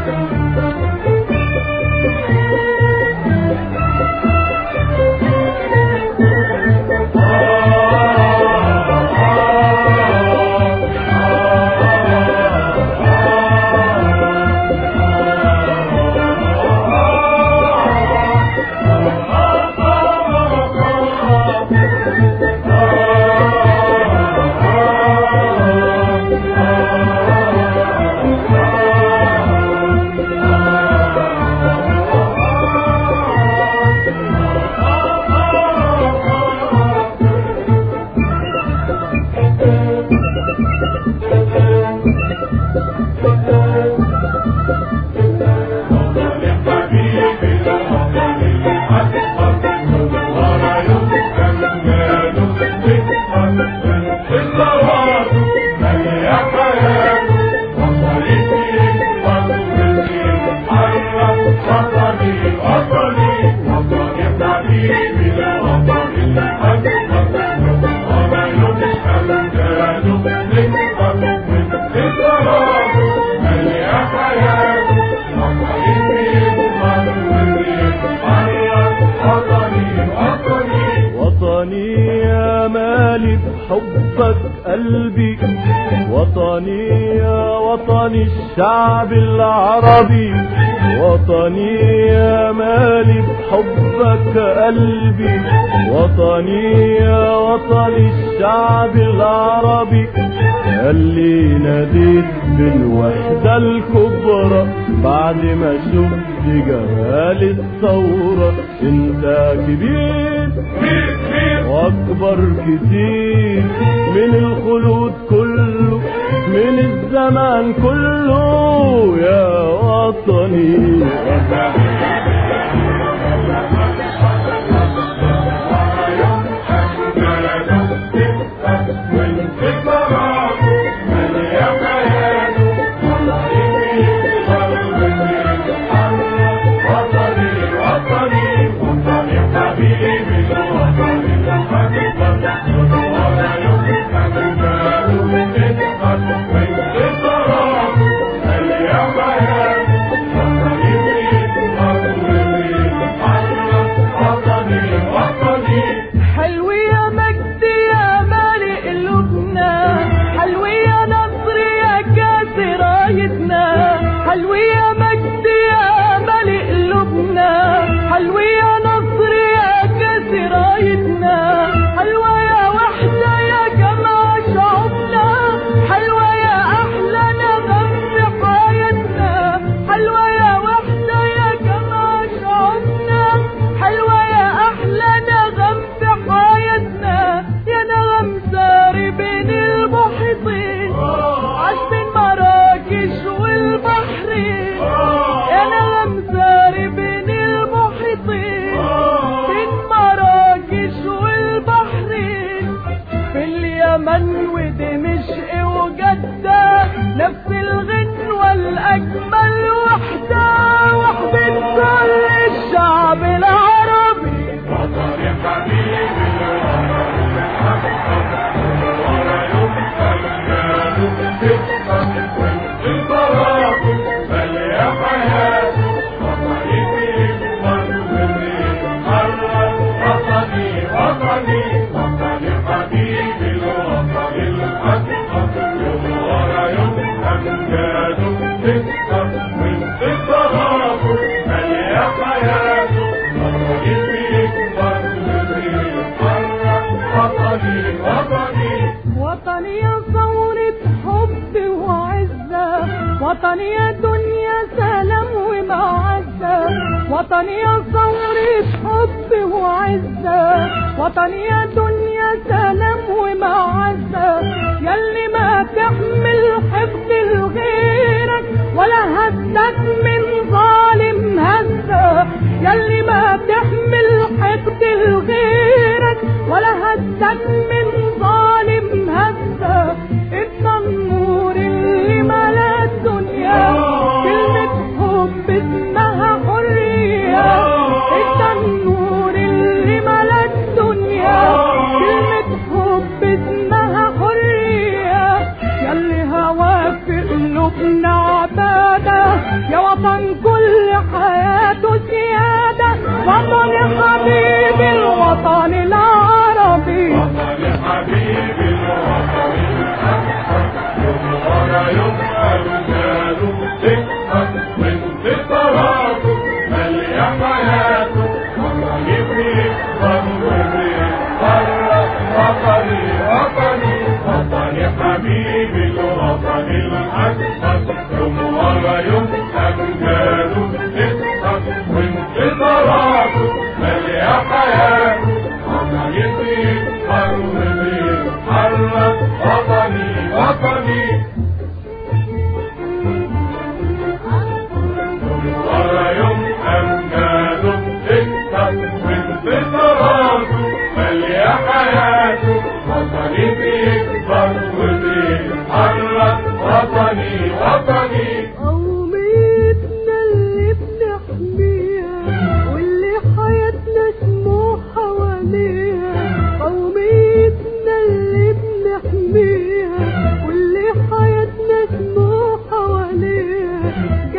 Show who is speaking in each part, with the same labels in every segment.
Speaker 1: وطني يا مالي بحبك قلبي وطني يا وطني الشعب العربي وطني يا مالي بحبك قلبي وطني يا وطني الشعب العربي اللي ناديت بالوحدة الكبرى بعد ما شفت جمال الثورة انت كبير واكبر كتير من الخلود كله من الزمان كله يا وطني
Speaker 2: حلو يا مجد يا مالي قلوبنا حلو يا نصر يا كاس رايتنا حلو يا مجد يا مالي قلوبنا حلو يا نصر يا كاس رايتنا حلوة يا وحدة يا جماعة شعوبنا حلوة يا أحلى نغم في حياتنا حلوة يا وحدة يا جماعة شعوبنا حلوة يا أحلى نغم في حياتنا يا نغم ساري بين المحيطين عشان مراكش والبحرين يا نغم ساري بين المحيطين بين مراكش والبحرين في اليمن ودمشق وجدة نفس الغنوة الأجمل وحدة وحدة كل الشعب العربي وطني يا ثورة حب وعزة وطني يا دنيا سلام ومعزة وطني يا ثورة حب وعزة وطني يا دنيا سلام ومعزة يلي ما تحمل حفظ لغيرك ولا هزك من ظالم هزة يلي ما تحمل حفظ لغيرك ولا هزك من ظالم هزة انت النور اللي ملا الدنيا كلمة حب اسمها حرية انت النور اللي ملا الدنيا كلمة حب اسمها حرية يلي هواك في قلوبنا عبادة يا وطن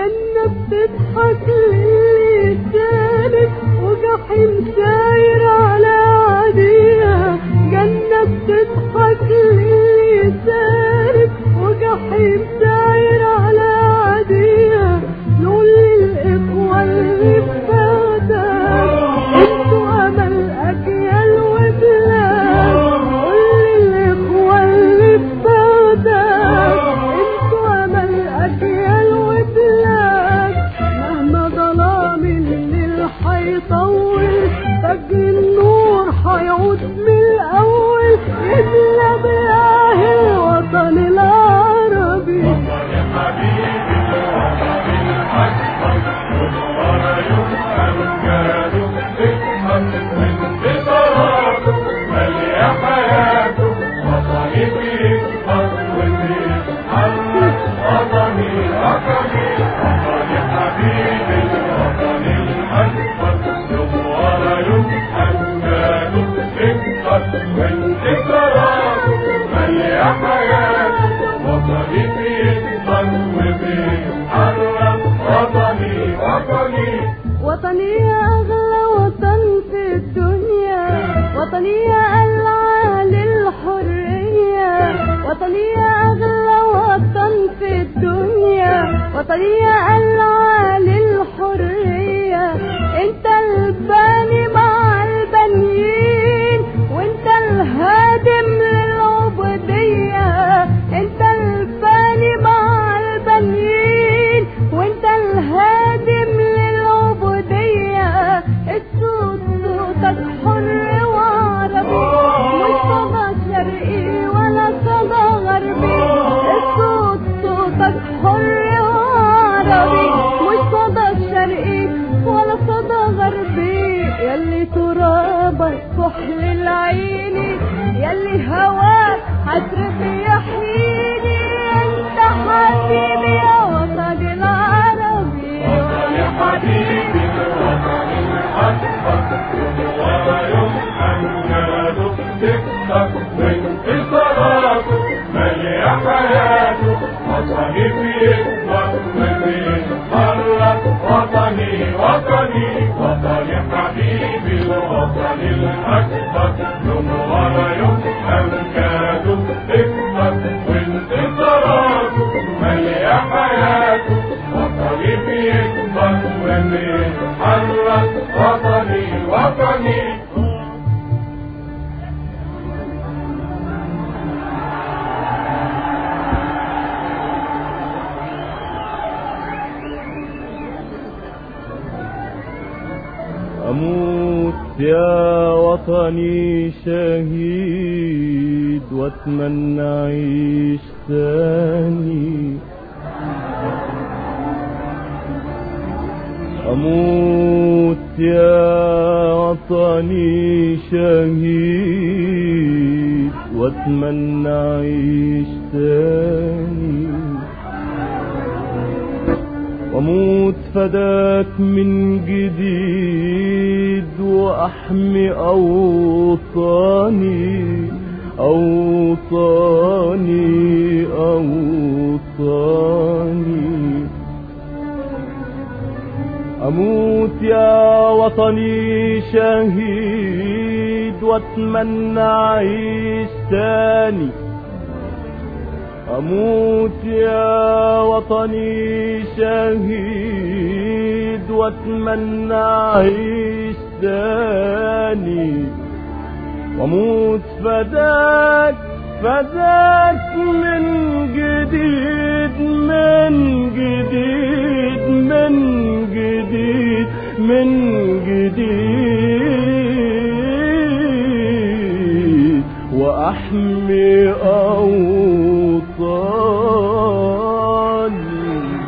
Speaker 2: جنة بتضحك للي سالك وجحيم ساير على عاديها جنة بتضحك للي سالك وجحيم ساير على عاديها نقول للإخوة اللي فاتك انتوا أمل أجيال وبلاد قول للإخوة اللي فاتك انتوا أمل أجيال وبلاد مهما ظلام الليل حيطول فجر النور حيعود من الأول يملى بياه الوطن العربي وطني أغلى وطن في الدنيا وطني ألعى للحرية وطني أغلى وطن في الدنيا وطني ألعى للحرية انت الباني مع البنيين وانت الهادم للعبودية انت الباني مع البنيين وانت الهادم للعبودية الصوت صوتك حر وعربي مش صدى شرقي ولا صدى غربي الصوت صوتك حر وعربي مش صدى شرقي ولا صدى غربي يلي ترابك كحل العيني يلي هواك حسرة يحييني انت حبيبي يا وطن العربي يا حبيبي
Speaker 3: وطني وطني وطني حبيبي الوطن الأكبر يوم ورا يوم أمجاده تكبر وانتصاراته مليا حياته وطني بيكبر وبيتحرك وطني وطني
Speaker 1: أموت يا وطني شهيد واتمنى أعيش ثاني أموت يا وطني شهيد واتمنى أعيش ثاني واموت فداك من جديد واحمي اوطاني اوطاني اوطاني اموت يا وطني شهيد واتمنى اعيش تاني أموت يا وطني شهيد واتمنى أعيش تاني واموت فداك فداك من جديد من جديد من جديد من جديد وأحمي أوطاني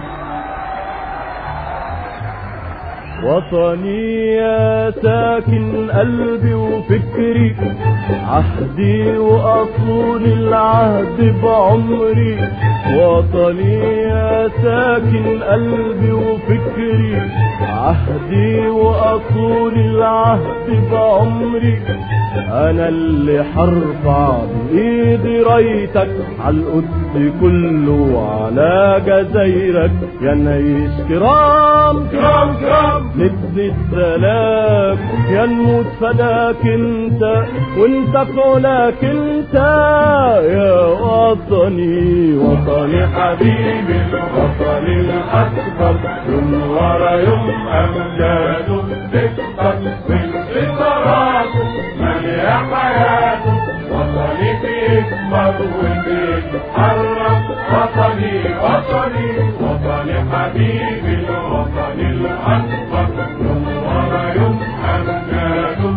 Speaker 1: وطني يا ساكن قلبي وفكري عهدي وأصول العهد بعمري وطني يا ساكن قلبي وفكري عهدي وأصول العهد بعمري انا اللي حرفع بايدي رايتك على القدس كله على جزايرك يا نعيش كرام
Speaker 3: كرام كرام
Speaker 1: ندي السلام يا نموت فداك انت وانت قولك انت يا وطني وطني
Speaker 3: حبيبي الوطن الأكبر يوم ورا يوم أمجاده تكبر وانتصاراته مالية حياته وطني بيكبر وبيتحرك وطني وطني وطني حبيبي الوطن الأكبر يوم ورا يوم أمجاده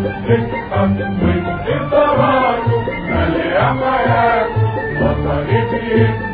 Speaker 3: تكبر وانتصاراته مالية حياته وطني بيكبر